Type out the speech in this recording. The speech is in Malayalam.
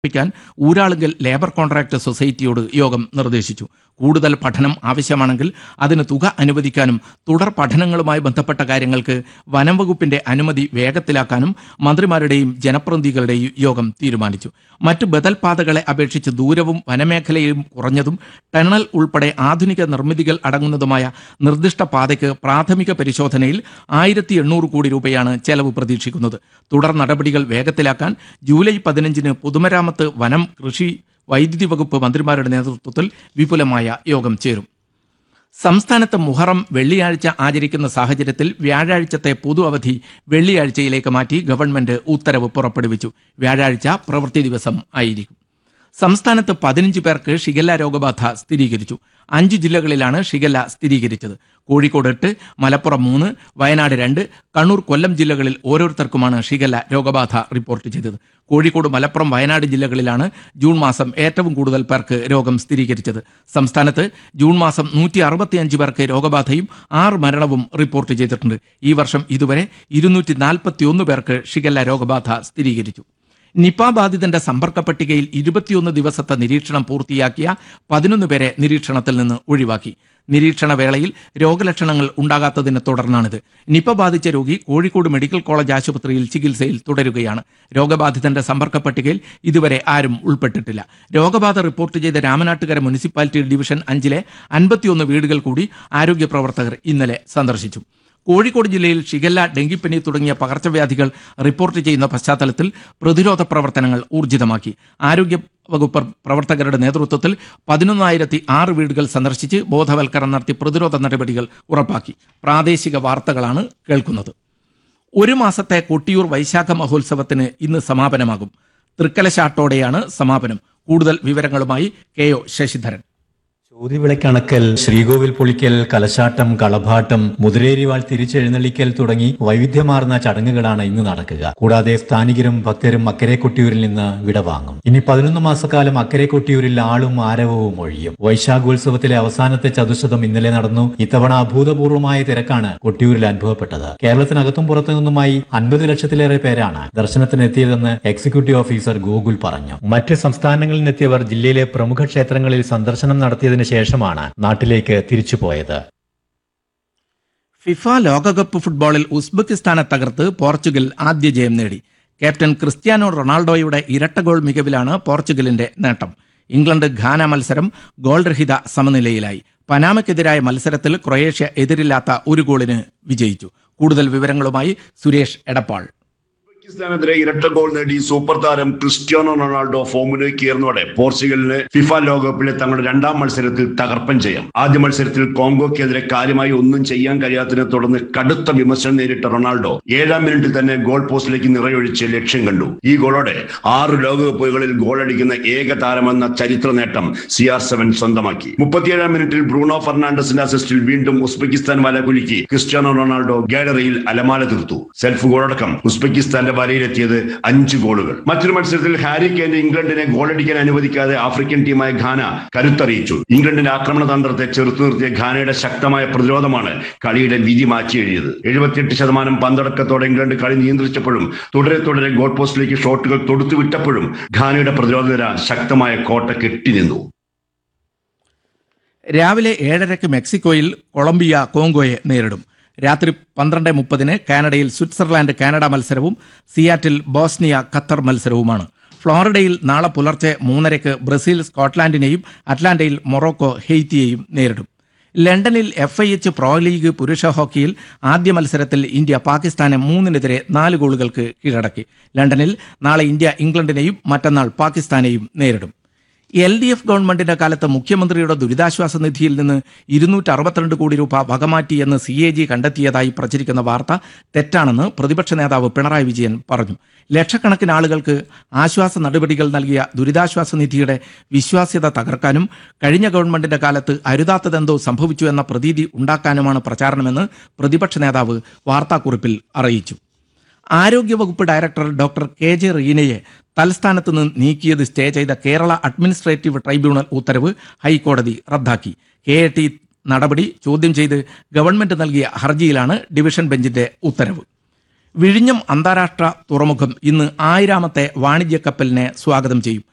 പ്പിക്കാൻ ഊരാളുങ്കൽ ലേബർ കോൺട്രാക്ട് സൊസൈറ്റിയോട് യോഗം നിർദ്ദേശിച്ചു കൂടുതൽ പഠനം ആവശ്യമാണെങ്കിൽ അതിന് തുക അനുവദിക്കാനും തുടർ പഠനങ്ങളുമായി ബന്ധപ്പെട്ട കാര്യങ്ങൾക്ക് വനം വകുപ്പിന്റെ അനുമതി വേഗത്തിലാക്കാനും മന്ത്രിമാരുടെയും ജനപ്രതിനിധികളുടെയും യോഗം തീരുമാനിച്ചു മറ്റ് ബദൽ പാതകളെ അപേക്ഷിച്ച് ദൂരവും വനമേഖലയും കുറഞ്ഞതും ടണൽ ഉൾപ്പെടെ ആധുനിക നിർമ്മിതികൾ അടങ്ങുന്നതുമായ നിർദ്ദിഷ്ട പാതയ്ക്ക് പ്രാഥമിക പരിശോധനയിൽ ആയിരത്തി എണ്ണൂറ് കോടി രൂപയാണ് ചെലവ് പ്രതീക്ഷിക്കുന്നത് തുടർ നടപടികൾ വേഗത്തിലാക്കാൻ ജൂലൈ പതിനഞ്ചിന് പൊതുമരാമത്ത് വനം കൃഷി വൈദ്യുതി വകുപ്പ് മന്ത്രിമാരുടെ നേതൃത്വത്തിൽ വിപുലമായ യോഗം ചേരും സംസ്ഥാനത്ത് മുഹറം വെള്ളിയാഴ്ച ആചരിക്കുന്ന സാഹചര്യത്തിൽ വ്യാഴാഴ്ചത്തെ പൊതു അവധി വെള്ളിയാഴ്ചയിലേക്ക് മാറ്റി ഗവൺമെന്റ് ഉത്തരവ് പുറപ്പെടുവിച്ചു വ്യാഴാഴ്ച പ്രവൃത്തി ദിവസം ആയിരിക്കും സംസ്ഥാനത്ത് പതിനഞ്ച് പേർക്ക് ഷിഗല്ല രോഗബാധ സ്ഥിരീകരിച്ചു അഞ്ച് ജില്ലകളിലാണ് ഷിഗല്ല സ്ഥിരീകരിച്ചത് കോഴിക്കോട് എട്ട് മലപ്പുറം മൂന്ന് വയനാട് രണ്ട് കണ്ണൂർ കൊല്ലം ജില്ലകളിൽ ഓരോരുത്തർക്കുമാണ് ഷിഗല്ല രോഗബാധ റിപ്പോർട്ട് ചെയ്തത് കോഴിക്കോട് മലപ്പുറം വയനാട് ജില്ലകളിലാണ് ജൂൺ മാസം ഏറ്റവും കൂടുതൽ പേർക്ക് രോഗം സ്ഥിരീകരിച്ചത് സംസ്ഥാനത്ത് ജൂൺ മാസം നൂറ്റി അറുപത്തിയഞ്ച് പേർക്ക് രോഗബാധയും ആറ് മരണവും റിപ്പോർട്ട് ചെയ്തിട്ടുണ്ട് ഈ വർഷം ഇതുവരെ ഇരുന്നൂറ്റി നാൽപ്പത്തിയൊന്ന് പേർക്ക് ഷിഗല്ല രോഗബാധ സ്ഥിരീകരിച്ചു നിപ ബാധിതന്റെ സമ്പർക്ക പട്ടികയിൽ ഇരുപത്തിയൊന്ന് ദിവസത്തെ നിരീക്ഷണം പൂർത്തിയാക്കിയ പതിനൊന്ന് പേരെ നിരീക്ഷണത്തിൽ നിന്ന് ഒഴിവാക്കി നിരീക്ഷണ വേളയിൽ രോഗലക്ഷണങ്ങൾ ഉണ്ടാകാത്തതിനെ തുടർന്നാണിത് നിപ ബാധിച്ച രോഗി കോഴിക്കോട് മെഡിക്കൽ കോളേജ് ആശുപത്രിയിൽ ചികിത്സയിൽ തുടരുകയാണ് രോഗബാധിതന്റെ സമ്പർക്ക പട്ടികയിൽ ഇതുവരെ ആരും ഉൾപ്പെട്ടിട്ടില്ല രോഗബാധ റിപ്പോർട്ട് ചെയ്ത രാമനാട്ടുകര മുനിസിപ്പാലിറ്റി ഡിവിഷൻ അഞ്ചിലെ അൻപത്തിയൊന്ന് വീടുകൾ കൂടി ആരോഗ്യ പ്രവർത്തകർ ഇന്നലെ സന്ദർശിച്ചു കോഴിക്കോട് ജില്ലയിൽ ഷിഗല്ല ഡെങ്കിപ്പനി തുടങ്ങിയ പകർച്ചവ്യാധികൾ റിപ്പോർട്ട് ചെയ്യുന്ന പശ്ചാത്തലത്തിൽ പ്രതിരോധ പ്രവർത്തനങ്ങൾ ഊർജിതമാക്കി ആരോഗ്യ വകുപ്പ് പ്രവർത്തകരുടെ നേതൃത്വത്തിൽ പതിനൊന്നായിരത്തി ആറ് വീടുകൾ സന്ദർശിച്ച് ബോധവൽക്കരണം നടത്തി പ്രതിരോധ നടപടികൾ ഉറപ്പാക്കി പ്രാദേശിക വാർത്തകളാണ് കേൾക്കുന്നത് ഒരു മാസത്തെ കൊട്ടിയൂർ വൈശാഖ മഹോത്സവത്തിന് ഇന്ന് സമാപനമാകും തൃക്കലശാട്ടോടെയാണ് സമാപനം കൂടുതൽ വിവരങ്ങളുമായി കെ ഒ ശശിധരൻ ചോതിവിളക്കണക്കൽ ശ്രീകോവിൽ പൊളിക്കൽ കലശാട്ടം കളഭാട്ടം മുതിരേരിവാൾ തിരിച്ചെഴുന്നള്ളിക്കൽ തുടങ്ങി വൈവിധ്യമാർന്ന ചടങ്ങുകളാണ് ഇന്ന് നടക്കുക കൂടാതെ സ്ഥാനികരും ഭക്തരും അക്കരെ കൊട്ടിയൂരിൽ നിന്ന് വിടവാങ്ങും ഇനി പതിനൊന്ന് മാസക്കാലം അക്കരെ കൊട്ടിയൂരിൽ ആളും ആരവവും ഒഴിയും വൈശാഖോത്സവത്തിലെ അവസാനത്തെ ചതുശതം ഇന്നലെ നടന്നു ഇത്തവണ അഭൂതപൂർവമായ തിരക്കാണ് കൊട്ടിയൂരിൽ അനുഭവപ്പെട്ടത് കേരളത്തിനകത്തും പുറത്തു നിന്നുമായി അൻപത് ലക്ഷത്തിലേറെ പേരാണ് ദർശനത്തിനെത്തിയതെന്ന് എക്സിക്യൂട്ടീവ് ഓഫീസർ ഗോകുൽ പറഞ്ഞു മറ്റ് സംസ്ഥാനങ്ങളിൽ നിന്നെത്തിയവർ ജില്ലയിലെ പ്രമുഖ ക്ഷേത്രങ്ങളിൽ സന്ദർശനം നടത്തിയതിനു ശേഷമാണ് നാട്ടിലേക്ക് തിരിച്ചുപോയത് ഫിഫ ലോകകപ്പ് ഫുട്ബോളിൽ ഉസ്ബെക്കിസ്ഥാനെ തകർത്ത് പോർച്ചുഗൽ ആദ്യ ജയം നേടി ക്യാപ്റ്റൻ ക്രിസ്ത്യാനോ റൊണാൾഡോയുടെ ഇരട്ട ഗോൾ മികവിലാണ് പോർച്ചുഗലിന്റെ നേട്ടം ഇംഗ്ലണ്ട് ഘാന മത്സരം ഗോൾ രഹിത സമനിലയിലായി പനാമയ്ക്കെതിരായ മത്സരത്തിൽ ക്രൊയേഷ്യ എതിരില്ലാത്ത ഒരു ഗോളിന് വിജയിച്ചു കൂടുതൽ വിവരങ്ങളുമായി സുരേഷ് എടപ്പാൾ ഉസ്ബെക്കിസ്ഥാനെതിരെ ഇരട്ട ഗോൾ നേടി സൂപ്പർ താരം ക്രിസ്ത്യാനോ റൊണാൾഡോ ഫോമിലേക്ക് ഉയർന്നതോടെ പോർച്ചുഗലിന് ഫിഫ ലോകകപ്പിലെ തങ്ങളുടെ രണ്ടാം മത്സരത്തിൽ തകർപ്പൻ ചെയ്യാം ആദ്യ മത്സരത്തിൽ കോങ്കോക്കെതിരെ കാര്യമായി ഒന്നും ചെയ്യാൻ കഴിയാത്തതിനെ തുടർന്ന് കടുത്ത വിമർശനം നേരിട്ട റൊണാൾഡോ ഏഴാം മിനിറ്റിൽ തന്നെ ഗോൾ പോസ്റ്റിലേക്ക് നിറയൊഴിച്ച് ലക്ഷ്യം കണ്ടു ഈ ഗോളോടെ ആറ് ലോകകപ്പുകളിൽ ഗോളടിക്കുന്ന ഏക താരമെന്ന ചരിത്ര നേട്ടം സി ആർ സെവൻ സ്വന്തമാക്കി മുപ്പത്തിയേഴാം മിനിറ്റിൽ ബ്രൂണോ ഫെർണാണ്ടസിന്റെ അസിസ്റ്റിൽ വീണ്ടും ഉസ്ബെക്കിസ്ഥാൻ വല കുലുക്കി ക്രിസ്ത്യാനോ റൊണാൾഡോ ഗാലറിയിൽ അലമാല തീർത്തു സെൽഫ് ഗോളടക്കം ഉസ്ബെക്കിസ്ഥാന്റെ വലയിലെത്തിയത് അഞ്ച് ഗോളുകൾ മറ്റൊരു മത്സരത്തിൽ ഹാരി കെയിൻ ഇംഗ്ലണ്ടിനെ ഗോളടിക്കാൻ അനുവദിക്കാതെ ആഫ്രിക്കൻ ടീമായ ഘാന കരുത്തറിയിച്ചു ഇംഗ്ലണ്ടിന്റെ ആക്രമണ തന്ത്രത്തെ ചെറുത്തു നിർത്തിയ ഘാനയുടെ ശക്തമായ പ്രതിരോധമാണ് കളിയുടെ വിധി മാറ്റി എഴുതിയത് എഴുപത്തിയെട്ട് ശതമാനം പന്തടക്കത്തോടെ ഇംഗ്ലണ്ട് കളി നിയന്ത്രിച്ചപ്പോഴും തുടരെ തുടരെ ഗോൾ പോസ്റ്റിലേക്ക് ഷോട്ടുകൾ തൊടുത്തു വിട്ടപ്പോഴും ഘാനയുടെ പ്രതിരോധ നിര ശക്തമായ കോട്ട കെട്ടി നിന്നു രാവിലെ ഏഴരയ്ക്ക് മെക്സിക്കോയിൽ കൊളംബിയ കോങ്കോയെ നേരിടും രാത്രി പന്ത്രണ്ട് മുപ്പതിന് കാനഡയിൽ സ്വിറ്റ്സർലാൻഡ് കാനഡ മത്സരവും സിയാറ്റിൽ ബോസ്നിയ ഖത്തർ മത്സരവുമാണ് ഫ്ലോറിഡയിൽ നാളെ പുലർച്ചെ മൂന്നരയ്ക്ക് ബ്രസീൽ സ്കോട്ട്ലാൻഡിനെയും അറ്റ്ലാന്റയിൽ മൊറോക്കോ ഹെയ്ത്തിയെയും നേരിടും ലണ്ടനിൽ F I H Pro League പുരുഷ ഹോക്കിയിൽ ആദ്യ മത്സരത്തിൽ ഇന്ത്യ പാകിസ്ഥാനെ മൂന്നിനെതിരെ നാല് ഗോളുകൾക്ക് കീഴടക്കി ലണ്ടനിൽ നാളെ ഇന്ത്യ ഇംഗ്ലണ്ടിനെയും മറ്റന്നാൾ പാകിസ്ഥാനെയും നേരിടും എൽ ഡി എഫ് ഗവൺമെന്റിന്റെ കാലത്ത് മുഖ്യമന്ത്രിയുടെ ദുരിതാശ്വാസ നിധിയിൽ നിന്ന് ഇരുന്നൂറ്റി അറുപത്തിരണ്ട് കോടി രൂപ വകമാറ്റിയെന്ന് സി എ ജി കണ്ടെത്തിയതായി പ്രചരിക്കുന്ന വാർത്ത തെറ്റാണെന്ന് പ്രതിപക്ഷ നേതാവ് പിണറായി വിജയൻ പറഞ്ഞു ലക്ഷക്കണക്കിന് ആളുകൾക്ക് ആശ്വാസ നടപടികൾ നൽകിയ ദുരിതാശ്വാസ നിധിയുടെ വിശ്വാസ്യത തകർക്കാനും കഴിഞ്ഞ ഗവൺമെന്റിന്റെ കാലത്ത് അരുതാത്തതെന്തോ സംഭവിച്ചു എന്ന പ്രതീതി ഉണ്ടാക്കാനുമാണ് പ്രചാരണമെന്ന് പ്രതിപക്ഷ നേതാവ് വാർത്താക്കുറിപ്പിൽ അറിയിച്ചു ആരോഗ്യവകുപ്പ് ഡയറക്ടർ ഡോക്ടർ കെ ജെ റീനയെ തലസ്ഥാനത്ത് നിന്ന് നീക്കിയത് സ്റ്റേ ചെയ്ത കേരള അഡ്മിനിസ്ട്രേറ്റീവ് ട്രൈബ്യൂണൽ ഉത്തരവ് ഹൈക്കോടതി റദ്ദാക്കി കെ എ ടി നടപടി ചോദ്യം ചെയ്ത് ഗവൺമെന്റ് നൽകിയ ഹർജിയിലാണ് ഡിവിഷൻ ബെഞ്ചിന്റെ ഉത്തരവ് വിഴിഞ്ഞം അന്താരാഷ്ട്ര തുറമുഖം ഇന്ന് ആയിരാമത്തെ വാണിജ്യ കപ്പലിനെ സ്വാഗതം ചെയ്യും